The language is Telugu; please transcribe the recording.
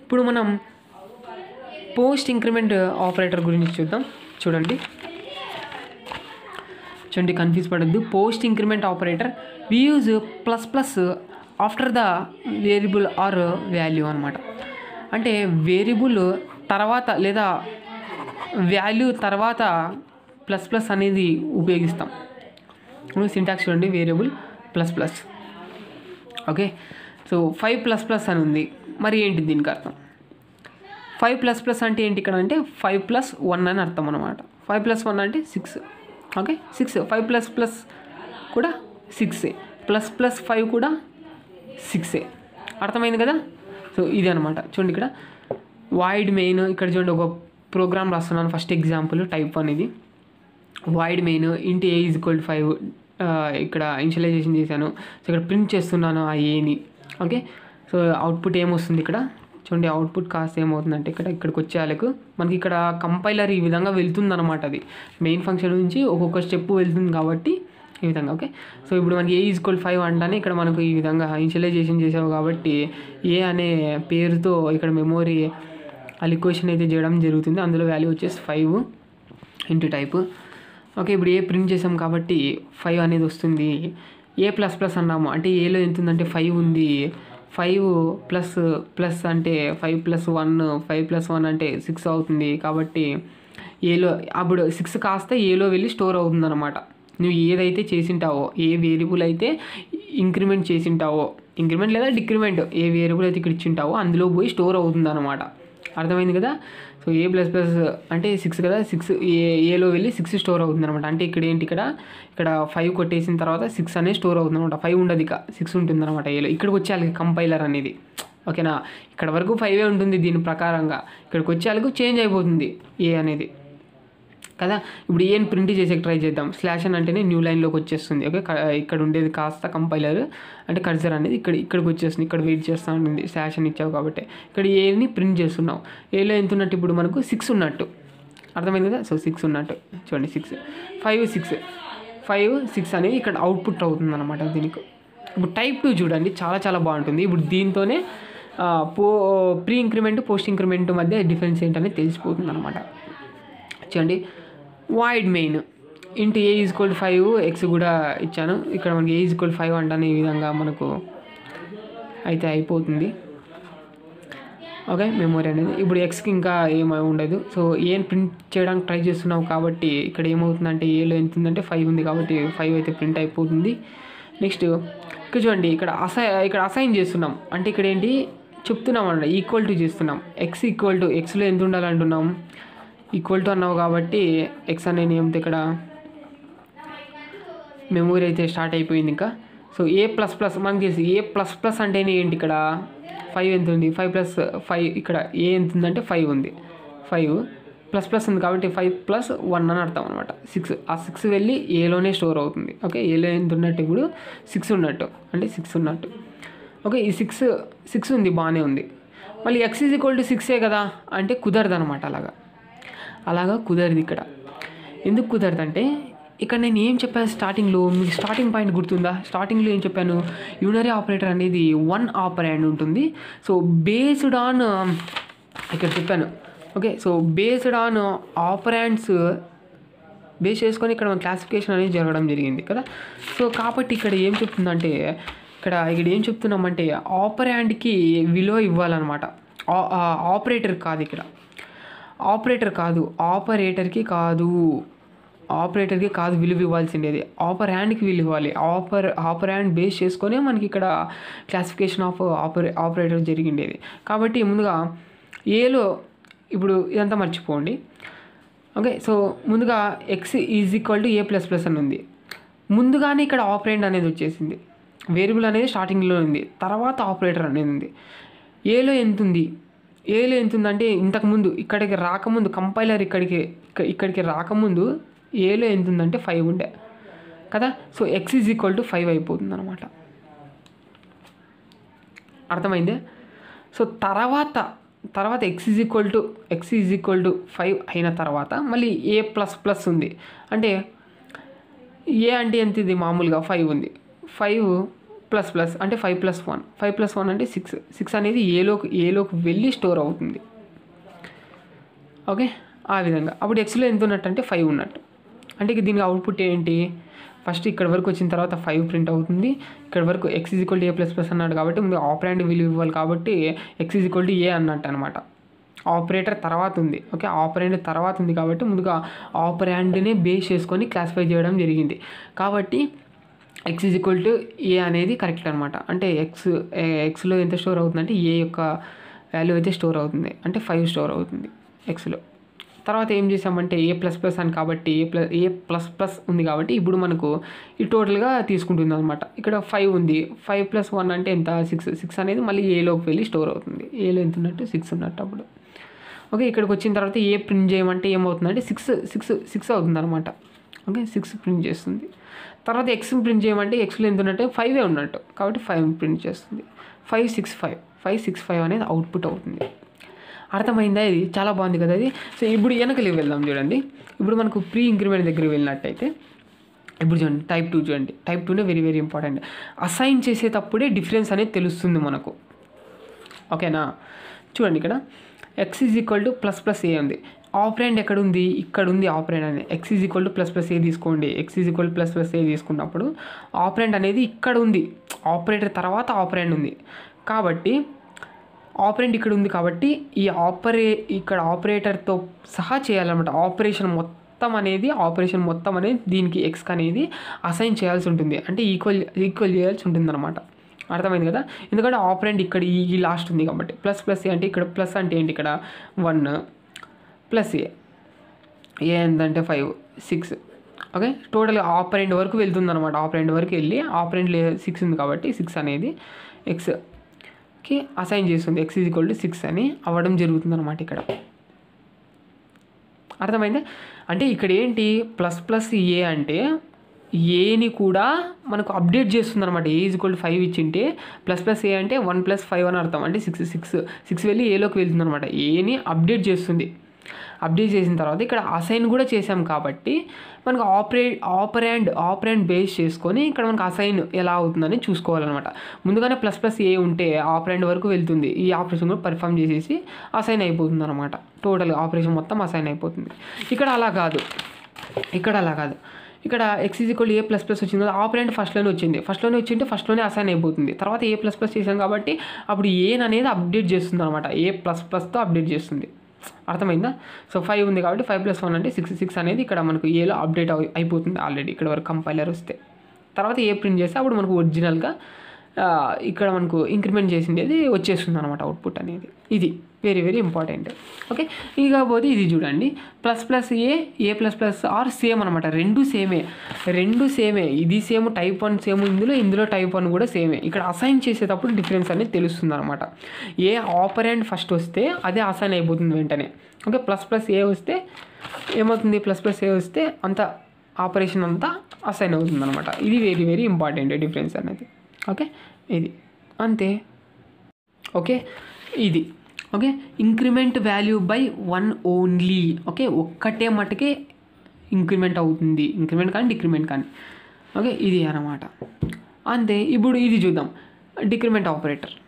ఇప్పుడు మనం పోస్ట్ ఇంక్రిమెంట్ ఆపరేటర్ గురించి చూద్దాం చూడండి చూడండి కన్ఫ్యూజ్ పడద్దు post increment operator we use plus plus after the variable or value అనమాట అంటే వేరియబుల్ తర్వాత లేదా వాల్యూ తర్వాత ప్లస్ ప్లస్ అనేది ఉపయోగిస్తాం సింటాక్స్ చూడండి variable plus plus okay so five plus plus అని ఉంది మరి ఏంటి దీనికి అర్థం ఫైవ్ ప్లస్ ప్లస్ అంటే ఏంటి ఇక్కడ అంటే ఫైవ్ ప్లస్ వన్ అని అర్థం అనమాట ఫైవ్ ప్లస్ వన్ అంటే six okay six five plus plus కూడా సిక్సే ప్లస్ ప్లస్ ఫైవ్ కూడా సిక్సే అర్థమైంది కదా సో ఇది అనమాట చూడండి ఇక్కడ వైడ్ మెయిన్ ఇక్కడ చూడండి ఒక ప్రోగ్రామ్ రాస్తున్నాను ఫస్ట్ ఎగ్జాంపుల్ టైప్ వన్ ఇది void main int a is equal five ఇక్కడ ఇన్షియలైజేషన్ చేశాను సో ఇక్కడ ప్రింట్ చేస్తున్నాను ఆ ఏని ఓకే సో అవుట్పుట్ ఏమొస్తుంది ఇక్కడ చూడండి అవుట్పుట్ కాస్ట్ ఏమవుతుందంటే ఇక్కడ ఇక్కడికి వచ్చేయాలకు మనకి ఇక్కడ కంపైలర్ ఈ విధంగా వెళ్తుంది అనమాట అది మెయిన్ ఫంక్షన్ నుంచి ఒక్కొక్క స్టెప్ వెళ్తుంది కాబట్టి ఈ విధంగా ఓకే సో ఇప్పుడు మనకి ఏ ఈజ్వల్ ఫైవ్ అంటానే ఇక్కడ మనకు ఈ విధంగా ఇన్షియలైజేషన్ చేసావు కాబట్టి ఏ అనే పేరుతో ఇక్కడ మెమోరీ అలిక్వేషన్ అయితే చేయడం జరుగుతుంది అందులో వాల్యూ వచ్చేసి ఫైవ్ ఇంటూ టైప్ ఓకే ఇప్పుడు ఏ ప్రింట్ చేసాం కాబట్టి ఫైవ్ అనేది వస్తుంది ఏ ప్లస్ ప్లస్ అన్నాము అంటే ఏలో ఎంత ఉందంటే ఫైవ్ ఉంది ఫైవ్ ప్లస్ ప్లస్ అంటే five plus one five plus one అంటే సిక్స్ అవుతుంది కాబట్టి ఏలో అప్పుడు సిక్స్ కాస్త ఏలో వెళ్ళి స్టోర్ అవుతుంది అనమాట నువ్వు ఏదైతే చేసింటావో ఏ వేరియబుల్ అయితే ఇంక్రిమెంట్ చేసింటావో ఇంక్రిమెంట్ లేదా డిక్రిమెంట్ ఏ వేరియబుల్ అయితే ఇక్కడ ఇచ్చింటావో అందులో పోయి స్టోర్ అవుతుంది అనమాట అర్థమైంది కదా సో ఏ ప్లస్ ప్లస్ అంటే సిక్స్ కదా సిక్స్ ఏ ఏలో వెళ్ళి సిక్స్ స్టోర్ అవుతుంది అనమాట అంటే ఇక్కడ ఏంటి ఇక్కడ ఇక్కడ ఫైవ్ కొట్టేసిన తర్వాత సిక్స్ అనేది స్టోర్ అవుతుంది అనమాట ఫైవ్ ఉండదు ఇక సిక్స్ ఉంటుంది అనమాట ఏలో ఇక్కడికి వచ్చేయాలి కంపైలర్ అనేది ఓకేనా ఇక్కడ వరకు ఫైవే ఉంటుంది దీని ప్రకారంగా ఇక్కడికి వచ్చేయాలకు చేంజ్ అయిపోతుంది ఏ అనేది కదా ఇప్పుడు ఏం ప్రింట్ చేసేకి ట్రై చేద్దాం స్లాష్ అని అంటేనే న్యూ లైన్లోకి వచ్చేస్తుంది ఓకే క- ఇక్కడ ఉండేది కాస్త కంపైలర్ అంటే కర్సర్ అనేది ఇక్కడ ఇక్కడికి వచ్చేస్తుంది ఇక్కడ వెయిట్ చేస్తూ ఉంటుంది స్లాష్ అని ఇచ్చావు కాబట్టి ఇక్కడ ఏని ప్రింట్ చేస్తున్నావు ఏలో ఎంత ఉన్నట్టు ఇప్పుడు మనకు సిక్స్ ఉన్నట్టు అర్థమైంది కదా సో సిక్స్ ఉన్నట్టు చూడండి six five six five six అనేది ఇక్కడ అవుట్పుట్ అవుతుంది అనమాట దీనికి ఇప్పుడు టైప్ టూ చూడండి చాలా చాలా బాగుంటుంది ఇప్పుడు దీంతోనే ఆ, పో ప్రీ ఇంక్రిమెంట్ పోస్ట్ ఇంక్రిమెంట్ మధ్య డిఫరెన్స్ ఏంటనేది తెలిసిపోతుంది అనమాట చూడండి wide main into a equal five x కూడా ఇచ్చాను ఇక్కడ మనకి ఏ ఈజ్వల్ ఫైవ్ అంటాను ఈ విధంగా మనకు అయితే అయిపోతుంది ఓకే మెమొరీ అనేది ఇప్పుడు ఎక్స్కి ఇంకా ఏమీ ఉండదు సో ఏం ప్రింట్ చేయడానికి ట్రై చేస్తున్నావు కాబట్టి ఇక్కడ ఏమవుతుందంటే ఏలో ఎంత ఉందంటే ఫైవ్ ఉంది కాబట్టి ఫైవ్ అయితే ప్రింట్ అయిపోతుంది నెక్స్ట్ ఇక్కడ చూడండి ఇక్కడ అసై ఇక్కడ అసైన్ చేస్తున్నాం అంటే ఇక్కడ ఏంటి చెప్తున్నాం అన్నమాట ఈక్వల్ టు చేస్తున్నాం ఎక్స్ ఈక్వల్ టు ఎక్స్లో ఎంత ఉండాలంటున్నాం ఈక్వల్ టు అన్నావు కాబట్టి ఎక్స్ అనే నేమ్తో ఇక్కడ మెమొరీ అయితే స్టార్ట్ అయిపోయింది ఇంకా సో ఏ ప్లస్ ప్లస్ మనకి తెలిసి ఏ ప్లస్ ప్లస్ అంటేనే ఏంటి ఇక్కడ ఫైవ్ ఎంత ఉంది ఫైవ్ ప్లస్ ఫైవ్ ఇక్కడ ఏ ఎంత ఉందంటే ఫైవ్ ఉంది ఫైవ్ ప్లస్ ప్లస్ ఉంది కాబట్టి ఫైవ్ ప్లస్ వన్ అని అర్థం అనమాట సిక్స్ ఆ సిక్స్ వెళ్ళి ఏలోనే స్టోర్ అవుతుంది ఓకే ఏలో ఎంత ఉన్నట్టు ఇప్పుడు సిక్స్ ఉన్నట్టు అంటే సిక్స్ ఉన్నట్టు ఓకే ఈ సిక్స్ సిక్స్ ఉంది బాగానే ఉంది మళ్ళీ ఎక్స్ ఈజ్ ఈక్వల్ టు సిక్సే కదా అంటే కుదరదు అనమాట అలాగా అలాగా కుదరదు ఇక్కడ ఎందుకు కుదరదంటే ఇక్కడ నేను ఏం చెప్పాను స్టార్టింగ్లో మీకు స్టార్టింగ్ పాయింట్ గుర్తుందా స్టార్టింగ్లో ఏం చెప్పాను యూనరీ ఆపరేటర్ అనేది వన్ ఆపరేండ్ ఉంటుంది సో బేస్డ్ ఆన్ ఇక్కడ చెప్పాను okay so based on operands base చేసుకొని ఇక్కడ మన క్లాసిఫికేషన్ అనేది జరగడం జరిగింది కదా సో కాబట్టి ఇక్కడ ఏం చెప్తుందంటే ఇక్కడ ఇక్కడ ఏం చెప్తున్నామంటే ఆపరాండ్కి విలువ ఇవ్వాలన్నమాట ఆ- ఆ ఆపరేటర్ కాదు ఇక్కడ ఆపరేటర్ కాదు ఆపరేటర్కి కాదు ఆపరేటర్కి కాదు విలువ ఇవ్వాల్సిండేది ఆపరాండ్కి విలువ ఇవ్వాలి ఆపర్ ఆపరాండ్ బేస్ చేసుకొని మనకి ఇక్కడ క్లాసిఫికేషన్ ఆఫ్ ఆపరే ఆపరేటర్ జరిగిండేది కాబట్టి ముందుగా ఏలో ఇప్పుడు ఇదంతా మర్చిపోండి ఓకే సో ముందుగా x is equal to A plus plus అని ఉంది ముందుగానే ఇక్కడ ఆపరేండ్ అనేది వచ్చేసింది వేరియబుల్ అనేది స్టార్టింగ్లో ఉంది తర్వాత ఆపరేటర్ అనేది ఉంది ఏలో ఎంత ఉంది ఏలో ఎంత ఉందంటే ఇంతకుముందు ఇక్కడికి రాకముందు కంపైలర్ ఇక్కడికి ఇక్క- ఇక్కడికి రాకముందు ఏలో ఎంత ఉందంటే ఫైవ్ ఉండే కదా so x is equal to five అయిపోతుంది అనమాట అర్థమైందే సో తర్వాత తర్వాత x is equal to x is equal to five అయిన తర్వాత మళ్ళీ ఏ ప్లస్ ప్లస్ ఉంది అంటే ఏ అంటే ఎంత ఇది మామూలుగా ఫైవ్ ఉంది ఫైవ్ ప్లస్ ప్లస్ అంటే five plus one five plus one అంటే సిక్స్ సిక్స్ అనేది ఏలోకి ఏలోకి వెళ్ళి స్టోర్ అవుతుంది ఓకే ఆ విధంగా అప్పుడు ఎక్స్లో ఎంత ఉన్నట్టు అంటే ఫైవ్ ఉన్నట్టు అంటే ఇక దీనికి అవుట్పుట్ ఏంటి ఫస్ట్ ఇక్కడ వరకు వచ్చిన తర్వాత ఫైవ్ ప్రింట్ అవుతుంది ఇక్కడ వరకు x is equal to A plus plus అన్నాడు కాబట్టి ముందు ఆపరేండ్ విలువ ఇవ్వాలి కాబట్టి x is equal to A అన్నట్టు అనమాట ఆపరేటర్ తర్వాత ఉంది ఓకే ఆపరేండ్ తర్వాత ఉంది కాబట్టి ముందుగా ఆపరాండ్నే బేస్ చేసుకొని క్లాసిఫై చేయడం జరిగింది కాబట్టి x is equal to A అనేది కరెక్ట్ అనమాట అంటే ఎక్స్ ఎక్స్లో ఎంత స్టోర్ అవుతుందంటే ఏ యొక్క వాల్యూ అయితే స్టోర్ అవుతుంది అంటే ఫైవ్ స్టోర్ అవుతుంది ఎక్స్లో తర్వాత ఏం చేసామంటే ఏ ప్లస్ ప్లస్ అని కాబట్టి A plus A plus plus ఉంది కాబట్టి ఇప్పుడు మనకు ఈ టోటల్గా తీసుకుంటుంది అనమాట ఇక్కడ ఫైవ్ ఉంది ఫైవ్ ప్లస్ వన్ అంటే ఎంత సిక్స్ సిక్స్ అనేది మళ్ళీ ఏలోకి వెళ్ళి స్టోర్ అవుతుంది ఏలో ఎంత ఉన్నట్టు సిక్స్ ఉన్నట్టు అప్పుడు ఓకే ఇక్కడికి వచ్చిన తర్వాత ఏ ప్రింట్ చేయమంటే ఏమవుతుందంటే సిక్స్ సిక్స్ సిక్స్ అవుతుంది అనమాట ఓకే సిక్స్ ప్రింట్ చేస్తుంది తర్వాత ఎక్స్ ప్రింట్ చేయమంటే ఎక్స్లో ఎంత ఉన్నట్టు ఫైవే ఉన్నట్టు కాబట్టి ఫైవ్ ప్రింట్ చేస్తుంది five six five five six five అనేది అవుట్పుట్ అవుతుంది అర్థమైందా ఇది చాలా బాగుంది కదా అది సో ఇప్పుడు వెనకలికి వెళ్దాం చూడండి ఇప్పుడు మనకు ప్రీ ఇంక్రిమెంట్ దగ్గరికి వెళ్ళినట్టయితే ఇప్పుడు చూడండి టైప్ టూ చూడండి టైప్ టూనే వెరీ వెరీ ఇంపార్టెంట్ అసైన్ చేసేటప్పుడే డిఫరెన్స్ అనేది తెలుస్తుంది మనకు ఓకేనా చూడండి ఇక్కడ x is equal to plus plus A ఉంది ఆపరెండ్ ఎక్కడ ఉంది ఇక్కడ ఉంది ఆపరెండ్ అనేది x is equal to plus plus A తీసుకోండి x is equal plus plus A తీసుకున్నప్పుడు ఆపరెండ్ అనేది ఇక్కడ ఉంది ఆపరేటర్ తర్వాత ఆపరెండ్ ఉంది కాబట్టి ఆపరెంట్ ఇక్కడ ఉంది కాబట్టి ఈ ఆపరే ఇక్కడ ఆపరేటర్తో సహా చేయాలన్నమాట ఆపరేషన్ మొత్తం అనేది ఆపరేషన్ మొత్తం అనేది దీనికి ఎక్స్ అనేది అసైన్ చేయాల్సి ఉంటుంది అంటే ఈక్వల్ ఈక్వల్ చేయాల్సి ఉంటుంది అనమాట అర్థమైంది కదా ఎందుకంటే ఆపరెంట్ ఇక్కడ ఈ ఈ లాస్ట్ ఉంది కాబట్టి ప్లస్ ప్లస్ ఏ అంటే ఇక్కడ ప్లస్ అంటే ఏంటి ఇక్కడ వన్ ప్లస్ ఏ ఏ ఎంతంటే five six okay total operand వరకు వెళ్తుంది అనమాట ఆపరెంట్ వరకు వెళ్ళి ఆపరెంట్ లే సిక్స్ ఉంది కాబట్టి సిక్స్ అనేది ఎక్స్కి అసైన్ చేస్తుంది x is equal to six అని అవ్వడం జరుగుతుంది అనమాట ఇక్కడ అర్థమైందా అంటే ఇక్కడ ఏంటి ప్లస్ ప్లస్ ఏ అంటే ఏని కూడా మనకు అప్డేట్ చేస్తుంది అనమాట A is equal to five ఇచ్చింటే ప్లస్ ప్లస్ ఏ అంటే వన్ ప్లస్ ఫైవ్ అని అర్థం అంటే సిక్స్ సిక్స్ సిక్స్ వెళ్ళి ఏలోకి వెళ్తుంది అనమాట ఏని అప్డేట్ చేస్తుంది అప్డేట్ చేసిన తర్వాత ఇక్కడ అసైన్ కూడా చేసాం కాబట్టి మనకు ఆపరేట్ ఆపరాండ్ ఆపరాండ్ బేస్ చేసుకొని ఇక్కడ మనకు అసైన్ ఎలా అవుతుందని చూసుకోవాలన్నమాట ముందుగానే ప్లస్ ప్లస్ ఏ ఉంటే ఆపరాండ్ వరకు వెళ్తుంది ఈ ఆపరేషన్ కూడా పర్ఫామ్ చేసేసి అసైన్ అయిపోతుంది అనమాట టోటల్ ఆపరేషన్ మొత్తం అసైన్ అయిపోతుంది ఇక్కడ అలా కాదు ఇక్కడ అలా కాదు ఇక్కడ x is equal A plus plus వచ్చింది కదా ఆపరెంట్ ఫస్ట్లోనే వచ్చింది ఫస్ట్లోనే వచ్చింటే ఫస్ట్లోనే అసైన్ అయిపోతుంది తర్వాత ఏ ప్లస్ ప్లస్ చేసాం కాబట్టి అప్పుడు ఏన్ అనేది అప్డేట్ చేస్తుంది అనమాట ఏ ప్లస్ ప్లస్తో అప్డేట్ చేస్తుంది అర్థమైందా సో ఫైవ్ ఉంది కాబట్టి ఫైవ్ ప్లస్ వన్ అంటే సిక్స్ సిక్స్ అనేది ఇక్కడ మనకు ఏలో అప్డేట్ అయి- అయిపోతుంది ఆల్రెడీ ఇక్కడ వరకు కంపైలర్ వస్తే తర్వాత ఏ ప్రింట్ చేస్తే అప్పుడు మనకు ఒరిజినల్గా ఆ, ఇక్కడ మనకు ఇంక్రిమెంట్ చేసిండేది వచ్చేస్తుంది అనమాట అవుట్పుట్ అనేది ఇది వెరీ వెరీ ఇంపార్టెంట్ ఓకే ఇక పోతే ఇది చూడండి plus plus A A plus plus are same అనమాట రెండు సేమే రెండు సేమే ఇది సేమ్ టైప్ వన్ సేమ్ ఇందులో ఇందులో టైప్ వన్ కూడా సేమే ఇక్కడ అసైన్ చేసేటప్పుడు డిఫరెన్స్ అనేది తెలుస్తుంది అనమాట ఏ ఆపరెంట్ ఫస్ట్ వస్తే అదే అసైన్ అయిపోతుంది వెంటనే ఓకే ప్లస్ ప్లస్ ఏ వస్తే ఏమవుతుంది ప్లస్ ప్లస్ ఏ వస్తే అంత ఆపరేషన్ అంతా అసైన్ అవుతుంది అనమాట ఇది వెరీ వెరీ ఇంపార్టెంట్ డిఫరెన్స్ అనేది ఓకే ఇది అంతే ఓకే ఇది okay increment value by one only okay ఒక్కటే మటుకే ఇంక్రిమెంట్ అవుతుంది ఇంక్రిమెంట్ కానీ డిక్రిమెంట్ కానీ ఓకే ఇది అన్నమాట అంతే ఇప్పుడు ఇది చూద్దాం డిక్రిమెంట్ ఆపరేటర్